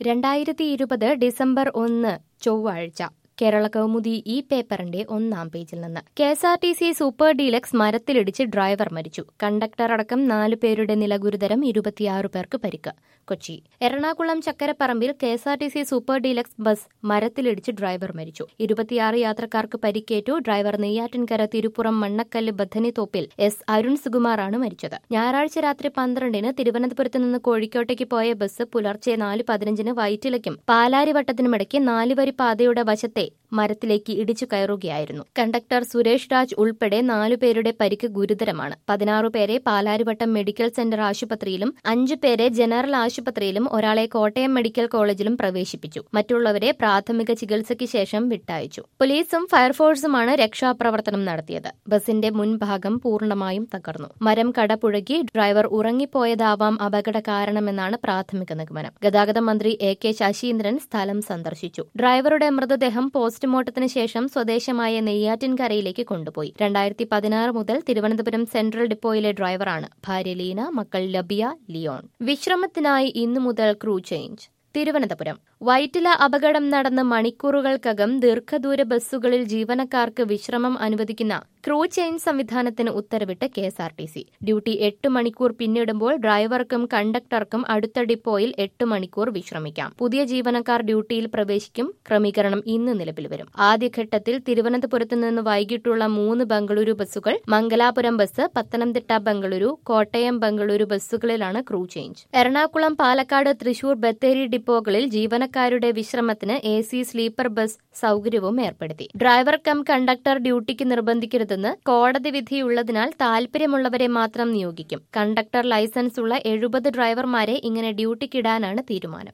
രണ്ടായിരത്തി ഇരുപത് ഡിസംബർ ഒന്ന് ചൊവ്വാഴ്ച കേരള കൗമുദി ഈ പേപ്പറിന്റെ ഒന്നാം പേജിൽ നിന്ന് K S R T C super deluxe മരത്തിലിടിച്ച് ഡ്രൈവർ മരിച്ചു കണ്ടക്ടർ അടക്കം നാലു പേരുടെ നില ഗുരുതരം ഇരുപത്തിയാറ് പേർക്ക് പരിക്ക് കൊച്ചി എറണാകുളം ചക്കരപ്പറമ്പിൽ K S R T C super deluxe bus മരത്തിലിടിച്ച് ഡ്രൈവർ മരിച്ചു ഇരുപത്തിയാറ് യാത്രക്കാർക്ക് പരിക്കേറ്റു ഡ്രൈവർ നെയ്യാറ്റിൻകര തിരുപ്പുറം മണ്ണക്കല്ല് ബദ്ധനിത്തോപ്പിൽ എസ് അരുൺ സുകുമാറാണ് മരിച്ചത് ഞായറാഴ്ച രാത്രി പന്ത്രണ്ടിന് തിരുവനന്തപുരത്ത് നിന്ന് കോഴിക്കോട്ടേക്ക് പോയ ബസ് പുലർച്ചെ നാല് പതിനഞ്ചിന് വൈറ്റിലയ്ക്കും പാലാരിവട്ടത്തിനുമിടയ്ക്ക് നാലുവരി പാതയുടെ വശത്തെ മരത്തിലേക്ക് ഇടിച്ചു കയറുകയായിരുന്നു കണ്ടക്ടർ സുരേഷ് രാജ് ഉൾപ്പെടെ നാലുപേരുടെ പരിക്ക് ഗുരുതരമാണ് പതിനാറു പേരെ പാലാരിവട്ടം മെഡിക്കൽ സെന്റർ ആശുപത്രിയിലും അഞ്ചു പേരെ ജനറൽ ആശുപത്രിയിലും ഒരാളെ കോട്ടയം മെഡിക്കൽ കോളേജിലും പ്രവേശിപ്പിച്ചു മറ്റുള്ളവരെ പ്രാഥമിക ചികിത്സയ്ക്ക് ശേഷം വിട്ടയച്ചു പോലീസും ഫയർഫോഴ്സുമാണ് രക്ഷാപ്രവർത്തനം നടത്തിയത് ബസിന്റെ മുൻഭാഗം പൂർണ്ണമായും തകർന്നു മരം കടപുഴകി ഡ്രൈവർ ഉറങ്ങിപ്പോയതാവാം അപകട കാരണമെന്നാണ് പ്രാഥമിക നിഗമനം ഗതാഗത മന്ത്രി എ കെ ശശീന്ദ്രൻ സ്ഥലം സന്ദർശിച്ചു ഡ്രൈവറുടെ മൃതദേഹം പോസ്റ്റ്മോർട്ടത്തിന് ശേഷം സ്വദേശമായ നെയ്യാറ്റിൻകരയിലേക്ക് കൊണ്ടുപോയി രണ്ടായിരത്തി പതിനാറ് മുതൽ തിരുവനന്തപുരം സെൻട്രൽ ഡിപ്പോയിലെ ഡ്രൈവറാണ് ഭാര്യ ലീന മക്കൾ ലബിയ ലിയോൺ വിശ്രമത്തിനായി ഇന്നു മുതൽ ക്രൂ ചേഞ്ച് തിരുവനന്തപുരം വൈറ്റില അപകടം നടന്ന് മണിക്കൂറുകൾക്കകം ദീർഘദൂര ബസ്സുകളിൽ ജീവനക്കാർക്ക് വിശ്രമം അനുവദിക്കുന്ന ക്രൂ ചേഞ്ച് സംവിധാനത്തിന് ഉത്തരവിട്ട് K S R T C duty എട്ട് മണിക്കൂർ പിന്നിടുമ്പോൾ ഡ്രൈവർക്കും കണ്ടക്ടർക്കും അടുത്ത ഡിപ്പോയിൽ എട്ട് മണിക്കൂർ വിശ്രമിക്കാം പുതിയ ജീവനക്കാർ ഡ്യൂട്ടിയിൽ പ്രവേശിക്കും ക്രമീകരണം ഇന്ന് നിലവിൽ വരും ആദ്യഘട്ടത്തിൽ തിരുവനന്തപുരത്ത് നിന്ന് വൈകിട്ടുള്ള മൂന്ന് ബംഗളൂരു ബസ്സുകൾ മംഗലാപുരം ബസ് പത്തനംതിട്ട ബംഗളൂരു കോട്ടയം ബംഗളൂരു ബസ്സുകളിലാണ് ക്രൂ ചേഞ്ച് എറണാകുളം പാലക്കാട് തൃശൂർ ബത്തേരി ഡിപ്പോകളിൽ ജീവനക്കാരുടെ വിശ്രമത്തിന് എ സി സ്ലീപ്പർ ബസ് സൗകര്യവും ഏർപ്പെടുത്തി ഡ്രൈവർ കം കണ്ടക്ടർ ഡ്യൂട്ടിക്ക് നിർബന്ധിക്കരുതെന്ന് കോടതി വിധിയുള്ളതിനാൽ താൽപര്യമുള്ളവരെ മാത്രം നിയോഗിക്കും കണ്ടക്ടർ ലൈസൻസ് ഉള്ള എഴുപത് ഡ്രൈവർമാരെ ഇങ്ങനെ ഡ്യൂട്ടിക്കിടാനാണ് തീരുമാനം